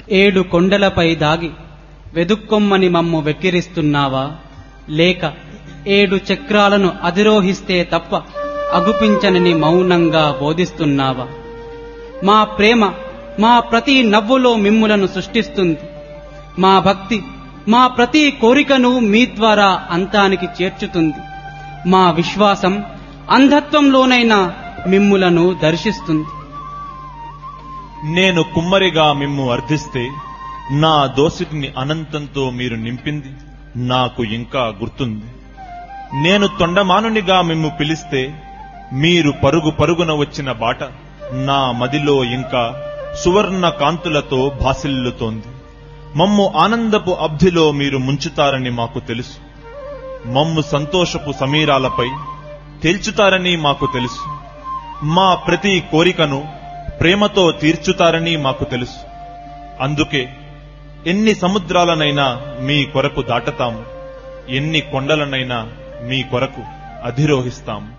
ఏడు కొండలపై దాగి వెదుక్కొమ్మని మమ్ము వెక్కిరిస్తున్నావా లేక ఏడు చక్రాలను అధిరోహిస్తే తప్ప అగుపించనని మౌనంగా బోధిస్తున్నావా మా ప్రేమ మా ప్రతి నవ్వులో మిమ్ములను సృష్టిస్తుంది మా భక్తి మా ప్రతి కోరికను మీ ద్వారా అంతానికి చేర్చుతుంది మా విశ్వాసం అంధత్వంలోనైనా మిమ్ములను దర్శిస్తుంది నేను కుమ్మరిగా మిమ్ము అర్థిస్తే నా దోసిటిని అనంతంతో మీరు నింపింది నాకు ఇంకా గుర్తుంది నేను తొండమానునిగా మిమ్ము పిలిస్తే మీరు పరుగు పరుగున వచ్చిన బాట నా మదిలో ఇంకా సువర్ణ కాంతులతో భాసిల్లుతోంది మమ్ము ఆనందపు అబ్ధిలో మీరు ముంచుతారని మాకు తెలుసు మమ్ము సంతోషపు సమీరాలపై తేల్చుతారని మాకు తెలుసు మా ప్రతి కోరికను ప్రేమతో తీర్చుతారని మాకు తెలుసు అందుకే ఎన్ని సముద్రాలనైనా మీ కొరకు దాటతాము ఎన్ని కొండలనైనా మీ కొరకు అధిరోహిస్తాము